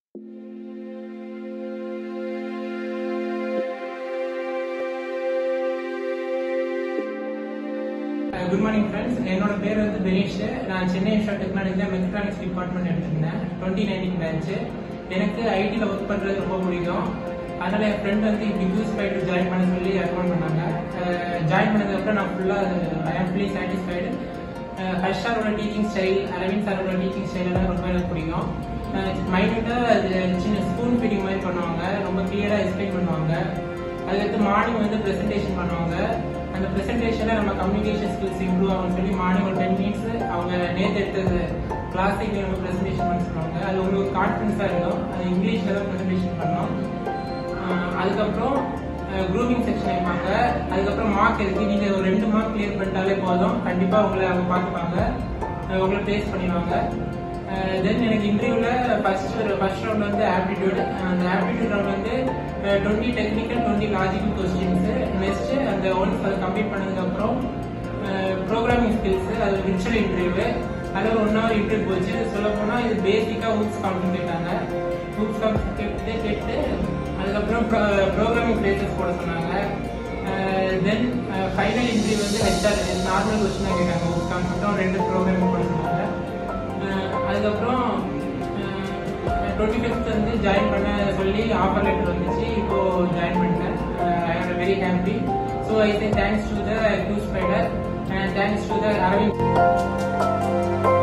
good morning friends என்னோட பேர் வந்து பெனீஷ் நான் சென்னை இன்ஸ்டியூட் டெக்னாலஜியில் மெக்ட்ரானிக்ஸ் டிபார்ட்மெண்ட் எடுத்திருந்தேன் டுவெண்ட்டி நைன்டீன் பேட்ச் எனக்கு ஐடியில் ஒர்க் பண்ணுறது ரொம்ப பிடிக்கும் அதனால என் ஃப்ரெண்ட் வந்து இப்படி யூஸ் பண்ணிட்டு ஜாயின் பண்ண சொல்லி ரெக்கமெண்ட் பண்ணாங்க ஜாயின் பண்ணதுக்கப்புறம் நான் ஃபுல்லாக ஐ ஆம் ஃபுல்லி சாட்டிஸ்ஃபைடு ஹர்ஷ் சாரோட டீச்சிங் ஸ்டைல் அரவிந்த் சாரோட டீச்சிங் ஸ்டைல் எல்லாம் ரொம்ப எனக்கு பிடிக்கும் மைனூட்டாக அது சின்ன ஸ்பூன் ஃபீடிங் மாதிரி பண்ணுவாங்க ரொம்ப கிளியராக எக்ஸ்பிளைன் பண்ணுவாங்க அதுக்கடுத்து மார்னிங் வந்து ப்ரெசன்டேஷன் பண்ணுவாங்க அந்த ப்ரெசன்டேஷனில் நம்ம கம்யூனிகேஷன் ஸ்கில்ஸ் இம்ப்ரூவ் ஆகும்னு சொல்லி மார்னிங் ஒரு டென் மினிட்ஸ் அவங்க நேற்று எடுத்தது கிளாஸுக்கு நம்ம ப்ரெசன்டேஷன் பண்ண சொல்லுவாங்க அது உங்களுக்கு கான்ஃபிடன்ஸாக இருக்கும் அது இங்கிலீஷில் தான் ப்ரெசன்டேஷன் பண்ணோம் ஆஹ் அதுக்கப்புறம் குரூமிங் செக்ஷன் வைப்பாங்க அதுக்கப்புறம் மார்க் இருக்கு நீங்க ஒரு ரெண்டு மார்க் கிளியர் பண்ணிட்டாலே போதும் கண்டிப்பா உங்களை அவங்க பார்த்துப்பாங்க அஹ் உங்களை பிளேஸ் பண்ணிடுவாங்க தென் எனக்கு இன்டர்வியூல ஃபர்ஸ்ட் ஃபர்ஸ்ட் ரவுண்ட் வந்து ஆப்டிடியூட் அந்த ஆப்டிடியூட் ரவுண்ட் வந்து twenty technical twenty logical questions next அந்த ஒன்ஸ் அதை கம்ப்ளீட் பண்ணதுக்கு அப்புறம் ப்ரோக்ராமிங் ஸ்கில்ஸ் அது விர்ச்சுவல் இன்டர்வியூ அதில் ஒன் ஹவர் இன்டர்வியூ போச்சு சொல்ல போனால் இது பேசிக்காக ஹூப்ஸ் கான்செப்ட் கேட்டாங்க ஹூப்ஸ் கான்செப்ட் கேட்டு கேட்டு அதுக்கப்புறம் ப்ரோக்ராமிங் பிளேசஸ் போட சொன்னாங்க தென் ஃபைனல் இன்டர்வியூ வந்து ஹெச்ஆர் நார்மல் கொஸ்டினாக கேட்டாங்க ஹூப்ஸ் கான்செப்டும் ரெண்டு ப்ரோக்ராமிங் போட சொன்னாங்க அஹ் அதுக்கப்புறம் டுவெண்ட்டி ஃபிஃப்த் வந்து ஜாயின் பண்ண சொல்லி ஆஃபர் லெட்டர் வந்துச்சு இப்போ ஜாயின் பண்ணிட்டேன் I am very happy so I say thanks to the Q spider and thanks to the Aravind